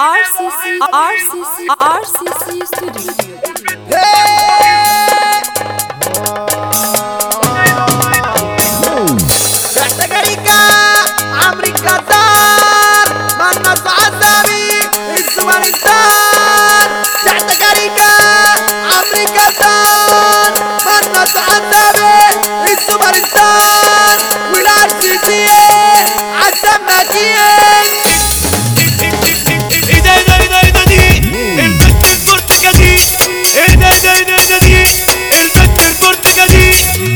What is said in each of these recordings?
RCC, RCC, RCC Studio. محتاجة عمري كتار منص عذابي الزمن الدار محتاجة عمري كتار منص عذابي الزمن الدار والعرسيتي عالسماتية ايه ده ايه ده ايه ده ايه ده دي البت البرتقة دي ايه ده ايه ده ايه ده ايه ده دي البت البرتقة دي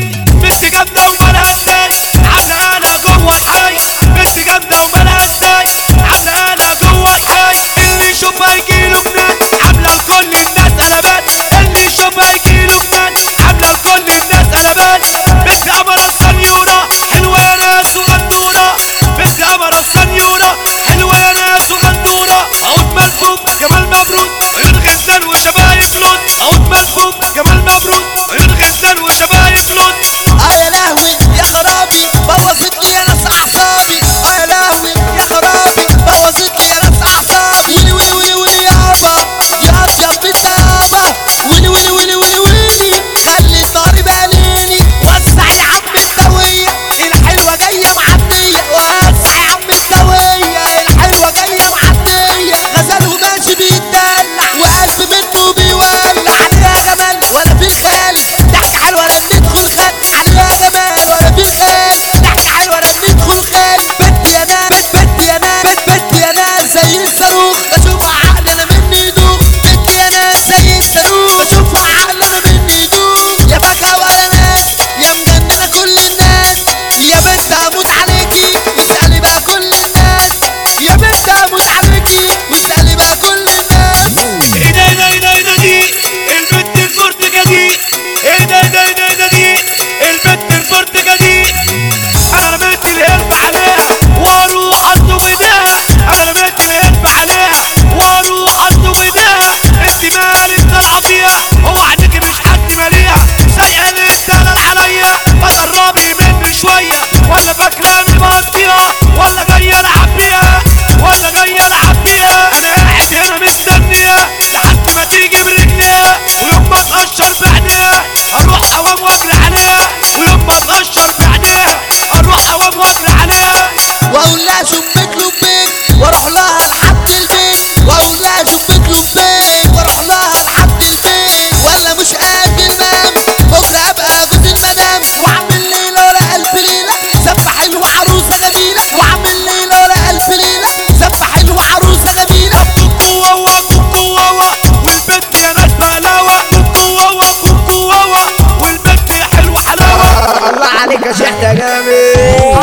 بنت جامدة ومالها ازاي عاملة انا جوه الحي بنت جامدة ومالها ازاي عاملة انا جوه الحي اللي يشوفها يجيله جنان عاملة لكل الناس قلبان اللي يشوفها يجيله جنان عاملة لكل الناس قلبان بنت قمر السنيورة حلوة يا ناس وغندورة بنت قمر السنيورة حلوة يا ناس وغندورة عود مسبوك جمال مبروك عيون غزال وشبايب لون عود مسبوك جمال مبروك عيون غزال وشبايب لون اه يا لهوي يا خرابي بوظت لي انا اعصابي اه يا لهوي يا خرابي بوظت لي انا اعصابي ويلي ويلي ويلي ويلي يابا يا اطيب بنت يابا ويلي ويلي ويلي ويلي ويلي خلي طاري باليني وسع يا عم التوية الحلوة جاية معدية وسع يا عم التوية الحلوة جاية معدية غزال وماشي بيتدلع وقلب منه بيولع عليها جمال ولا في خال ضحكة حلوة لما ندخل خال عليها جمال ولا في خال ضحكة حلوة لما ندخل خال بنت يا ناس بنت يا ناس بنت بنت يا ناس زي الصاروخ بشوفها عقل انا مني يدوخ بنت يا ناس زي الصاروخ بشوفها عقل انا مني يدوخ يا فاكهة ولا ناس يا مجننة كل الناس يا بنت اموت عليكي واسألي بقى كل الناس يا بنت اموت عليكي واسألي بقى كل الناس ايه ده ايه ده ايه ده ايه ده دي البت البرتقة دي ايه ده ايه ده ايه ده ايه ده دي البت البرتقة دي انا رميت الهرب عليها واروح اطلب ايديها انا رميت الهرب عليها واروح اطلب ايديها انت مالك طالعه فيها هو عليك مش حد ماليها سايقه للدلال عليا فتقربي مني شويه ولا فاكراني مقضيها ولا جايه العب بيها ولا جايه العب بيها انا قاعد هنا مستنيه لحد ما تيجي برجليها ويوم ما تقشر بعديها هروح اوام واجري عليها ويوم ما تقشر بعديها هروح اوام واجري عليها واقول لها شبيك لبيك واروح لها لحد البيت واقول لها شبيك لبيك واروح لها لحد البيت ولا مش قادر انام بكره ابقى جوز المدام واعمل ليله ولا الف ليله سبه حلوه عروسه جميله واعمل ليله ولا الف ليله سبه حلوه عروسه جميله كوكو واوا كوكو واوا والبنت يا ناس بلاوة كوكو واوا كوكو واوا والبنت يا حلوة حلاوة الله عليك يا شحته جامد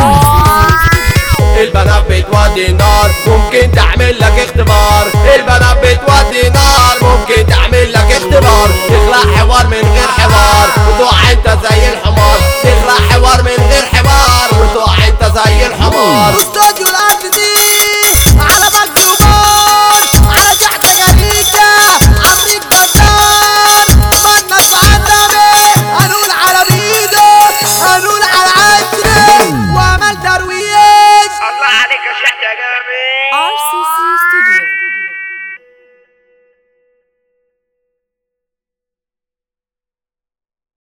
البنات بتودي النار ممكن تعمل لك اختبار البنات بتودي نار ممكن تعمل لك اختبار تخلق حوار من غير حوار وتقع انت زي الحمار تخلق حوار من غير حوار وتقع